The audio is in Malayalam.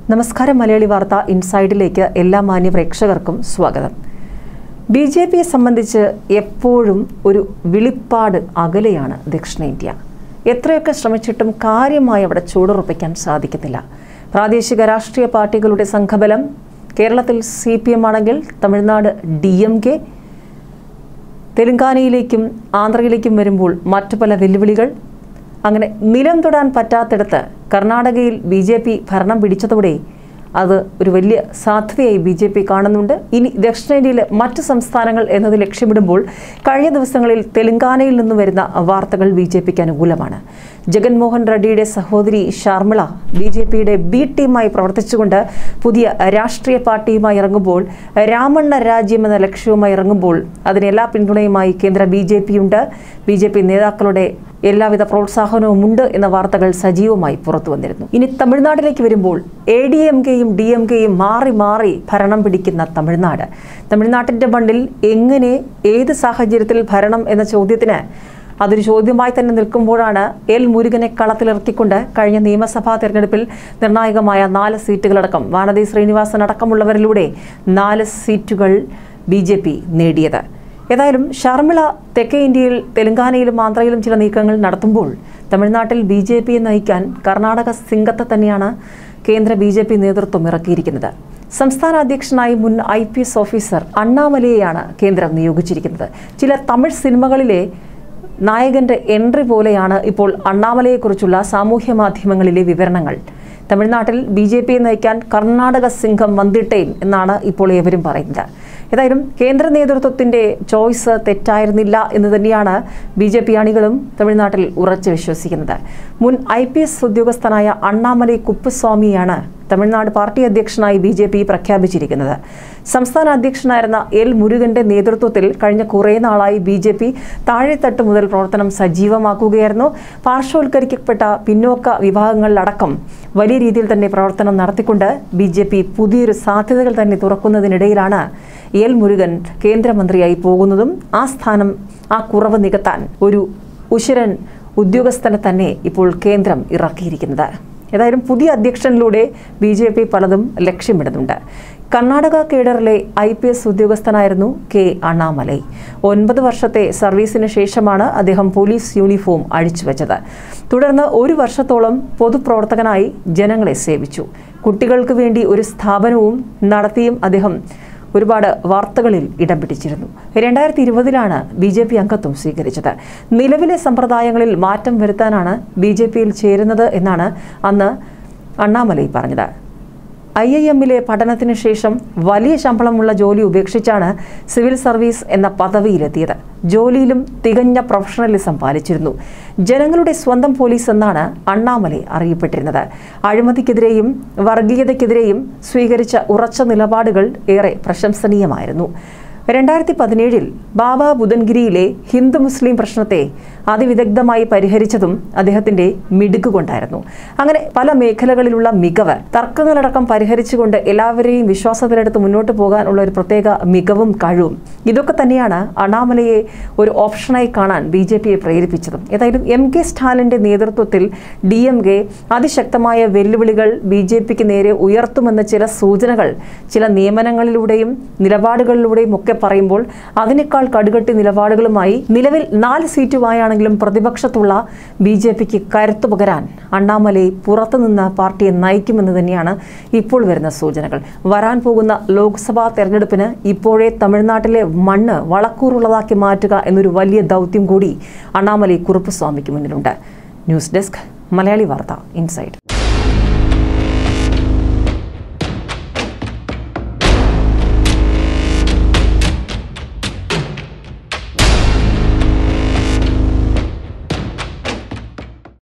നമസ്കാരം മലയാളി വാർത്ത ഇൻസൈഡിലേക്ക് എല്ലാ മാന്യ പ്രേക്ഷകർക്കും സ്വാഗതം ബി ജെ പിയെ സംബന്ധിച്ച് എപ്പോഴും ഒരു വിളിപ്പാട് അകലെയാണ് ദക്ഷിണേന്ത്യ എത്രയൊക്കെ ശ്രമിച്ചിട്ടും കാര്യമായി അവിടെ ചൂടുറപ്പിക്കാൻ സാധിക്കുന്നില്ല പ്രാദേശിക രാഷ്ട്രീയ പാർട്ടികളുടെ സംഘബലം കേരളത്തിൽ സി പി എം ആണെങ്കിൽ തമിഴ്നാട് ഡി എം കെ തെലങ്കാനയിലേക്കും ആന്ധ്രയിലേക്കും വരുമ്പോൾ മറ്റു പല വെല്ലുവിളികൾ അങ്ങനെ നിലം തൊടാൻ പറ്റാത്തിടത്ത് കർണാടകയിൽ ബി ജെ പി ഭരണം പിടിച്ചതോടെ അത് ഒരു വലിയ സാധ്യതയായി ബി ജെ പി കാണുന്നുണ്ട് ഇനി ദക്ഷിണേന്ത്യയിലെ മറ്റ് സംസ്ഥാനങ്ങൾ എന്നത് ലക്ഷ്യമിടുമ്പോൾ കഴിഞ്ഞ ദിവസങ്ങളിൽ തെലങ്കാനയിൽ നിന്ന് വരുന്ന വാർത്തകൾ ബി ജെ പിക്ക് അനുകൂലമാണ് ജഗൻമോഹൻ റെഡ്ഡിയുടെ സഹോദരി ഷാർമിള ബി ജെ പിയുടെ ബി ടീമായി പ്രവർത്തിച്ചുകൊണ്ട് പുതിയ രാഷ്ട്രീയ പാർട്ടിയുമായി ഇറങ്ങുമ്പോൾ രാമണ്ണ രാജ്യം എന്ന ലക്ഷ്യവുമായി ഇറങ്ങുമ്പോൾ അതിന് എല്ലാ പിന്തുണയുമായി കേന്ദ്ര ബി ജെ പിയുണ്ട് ബി ജെ പി നേതാക്കളുടെ എല്ലാവിധ പ്രോത്സാഹനവും ഉണ്ട് എന്ന വാർത്തകൾ സജീവമായി പുറത്തു വന്നിരുന്നു ഇനി തമിഴ്നാട്ടിലേക്ക് വരുമ്പോൾ എ ഡി എം കെയും ഡി എം കെയും മാറി മാറി ഭരണം പിടിക്കുന്ന തമിഴ്നാട് തമിഴ്നാട്ടിൻ്റെ മണ്ണിൽ എങ്ങനെ ഏത് സാഹചര്യത്തിൽ ഭരണം എന്ന ചോദ്യത്തിന് അതൊരു ചോദ്യമായി തന്നെ നിൽക്കുമ്പോഴാണ് എൽ മുരുകനെ കളത്തിലിറക്കിക്കൊണ്ട് കഴിഞ്ഞ നിയമസഭാ തെരഞ്ഞെടുപ്പിൽ നിർണായകമായ നാല് സീറ്റുകളടക്കം വാനതി ശ്രീനിവാസൻ അടക്കമുള്ളവരിലൂടെ നാല് സീറ്റുകൾ ബി ജെ പി നേടിയത് ഏതായാലും ഷർമിള തെക്കേ ഇന്ത്യയിൽ തെലങ്കാനയിലും ആന്ധ്രയിലും ചില നീക്കങ്ങൾ നടത്തുമ്പോൾ തമിഴ്നാട്ടിൽ ബി ജെ പിയെ നയിക്കാൻ കർണാടക സിംഗത്തെ തന്നെയാണ് കേന്ദ്ര ബി ജെ പി നേതൃത്വം ഇറക്കിയിരിക്കുന്നത് സംസ്ഥാന അധ്യക്ഷനായി മുൻ ഐ പി എസ് ഓഫീസർ അണ്ണാമലയെയാണ് കേന്ദ്രം നിയോഗിച്ചിരിക്കുന്നത് ചില തമിഴ് സിനിമകളിലെ നായകന്റെ എൻട്രി പോലെയാണ് ഇപ്പോൾ അണ്ണാമലയെക്കുറിച്ചുള്ള സാമൂഹ്യ മാധ്യമങ്ങളിലെ വിവരണങ്ങൾ തമിഴ്നാട്ടിൽ ബി ജെ പിയെ നയിക്കാൻ കർണാടക സിംഹം വന്നിട്ടേൻ എന്നാണ് ഇപ്പോൾ ഏവരും പറയുന്നത് ഏതായാലും കേന്ദ്ര നേതൃത്വത്തിന്റെ ചോയ്സ് തെറ്റായിരുന്നില്ല എന്ന് തന്നെയാണ് ബി ജെ പി അണികളും തമിഴ്നാട്ടിൽ ഉറച്ചു വിശ്വസിക്കുന്നത് മുൻ ഐ പി എസ് ഉദ്യോഗസ്ഥനായ അണ്ണാമലൈ കുപ്പസ്വാമിയാണ് തമിഴ്നാട് പാർട്ടി അധ്യക്ഷനായി ബി ജെ പി പ്രഖ്യാപിച്ചിരിക്കുന്നത് സംസ്ഥാന അധ്യക്ഷനായിരുന്ന എൽ മുരുകന്റെ നേതൃത്വത്തിൽ കഴിഞ്ഞ കുറേ നാളായി ബി ജെ പി താഴെത്തട്ട് മുതൽ പ്രവർത്തനം സജീവമാക്കുകയായിരുന്നു പാർശ്വവൽക്കരിക്കപ്പെട്ട പിന്നോക്ക വിഭാഗങ്ങളിലടക്കം വലിയ രീതിയിൽ തന്നെ പ്രവർത്തനം നടത്തിക്കൊണ്ട് ബി ജെ പി പുതിയൊരു സാധ്യതകൾ തന്നെ തുറക്കുന്നതിനിടയിലാണ് എൽ മുരുകൻ കേന്ദ്രമന്ത്രിയായി പോകുന്നതും ആ സ്ഥാനം ആ കുറവ് നികത്താൻ ഒരു ഉശിരൻ ഉദ്യോഗസ്ഥനെ തന്നെ ഇപ്പോൾ കേന്ദ്രം ഇറക്കിയിരിക്കുന്നത് ഏതായാലും പുതിയ അധ്യക്ഷനിലൂടെ ബി ജെ പി പലതും ലക്ഷ്യമിടുന്നുണ്ട് കർണാടക കേഡറിലെ ഐ പി എസ് ഉദ്യോഗസ്ഥനായിരുന്നു കെ അണ്ണാമലൈ ഒൻപത് വർഷത്തെ സർവീസിന് ശേഷമാണ് അദ്ദേഹം പോലീസ് യൂണിഫോം അഴിച്ചുവെച്ചത് തുടർന്ന് ഒരു വർഷത്തോളം പൊതുപ്രവർത്തകനായി ജനങ്ങളെ സേവിച്ചു കുട്ടികൾക്ക് വേണ്ടി ഒരു സ്ഥാപനവും നടത്തിയും അദ്ദേഹം ഒരുപാട് വാർത്തകളിൽ ഇടം പിടിച്ചിരുന്നു രണ്ടായിരത്തി ഇരുപതിലാണ് ബി ജെ പി അംഗത്വം സ്വീകരിച്ചത് നിലവിലെ സമ്പ്രദായങ്ങളിൽ മാറ്റം വരുത്താനാണ് ബി ജെ പിയിൽ ചേരുന്നത് എന്നാണ് അന്ന് അണ്ണാമലൈ പറഞ്ഞത് ഐ ഐ എമ്മിലെ പഠനത്തിന് ശേഷം വലിയ ശമ്പളമുള്ള ജോലി ഉപേക്ഷിച്ചാണ് സിവിൽ സർവീസ് എന്ന പദവിയിലെത്തിയത് ജോലിയിലും തികഞ്ഞ പ്രൊഫഷണലിസം പാലിച്ചിരുന്നു ജനങ്ങളുടെ സ്വന്തം പോലീസ് എന്നാണ് അണ്ണാമലൈ അറിയപ്പെട്ടിരുന്നത് അഴിമതിക്കെതിരെയും വർഗീയതയ്ക്കെതിരെയും സ്വീകരിച്ച ഉറച്ച നിലപാടുകൾ ഏറെ പ്രശംസനീയമായിരുന്നു രണ്ടായിരത്തി പതിനേഴിൽ ബാബ ബുദൻഗിരിയിലെ ഹിന്ദു മുസ്ലിം പ്രശ്നത്തെ അതിവിദഗ്ധമായി പരിഹരിച്ചതും അദ്ദേഹത്തിന്റെ മിടുക്ക് കൊണ്ടായിരുന്നു അങ്ങനെ പല മേഖലകളിലുള്ള മികവ് തർക്കങ്ങളടക്കം പരിഹരിച്ചുകൊണ്ട് എല്ലാവരെയും വിശ്വാസത്തിലെടുത്ത് മുന്നോട്ട് പോകാനുള്ള ഒരു പ്രത്യേക മികവും കഴിവും ഇതൊക്കെ തന്നെയാണ് അണ്ണാമലയെ ഒരു ഓപ്ഷനായി കാണാൻ ബി ജെ പിയെ പ്രേരിപ്പിച്ചതും ഏതായാലും എം കെ സ്റ്റാലിന്റെ നേതൃത്വത്തിൽ ഡി എം കെ അതിശക്തമായ വെല്ലുവിളികൾ ബി ജെ പിക്ക് നേരെ ഉയർത്തുമെന്ന ചില സൂചനകൾ ചില നിയമനങ്ങളിലൂടെയും നിലപാടുകളിലൂടെയും ഒക്കെ പറയുമ്പോൾ അതിനേക്കാൾ കടുകട്ടി നിലപാടുകളുമായി നിലവിൽ നാല് സീറ്റുമായാണെങ്കിലും പ്രതിപക്ഷത്തുള്ള ബി ജെ പിക്ക് കരുത്തു പകരാൻ അണ്ണാമലൈ പുറത്തുനിന്ന് പാർട്ടിയെ നയിക്കുമെന്ന് തന്നെയാണ് ഇപ്പോൾ വരുന്ന സൂചനകൾ വരാൻ പോകുന്ന ലോക്സഭാ തെരഞ്ഞെടുപ്പിന് ഇപ്പോഴേ തമിഴ്നാട്ടിലെ മണ്ണ് വളക്കൂറുള്ളതാക്കി മാറ്റുക എന്നൊരു വലിയ ദൗത്യം കൂടി അണ്ണാമലൈ കുറുപ്പുസ്വാമിക്ക് മുന്നിലുണ്ട് ന്യൂസ് ഡെസ്ക് മലയാളി വാർത്ത ഇൻസൈഡ്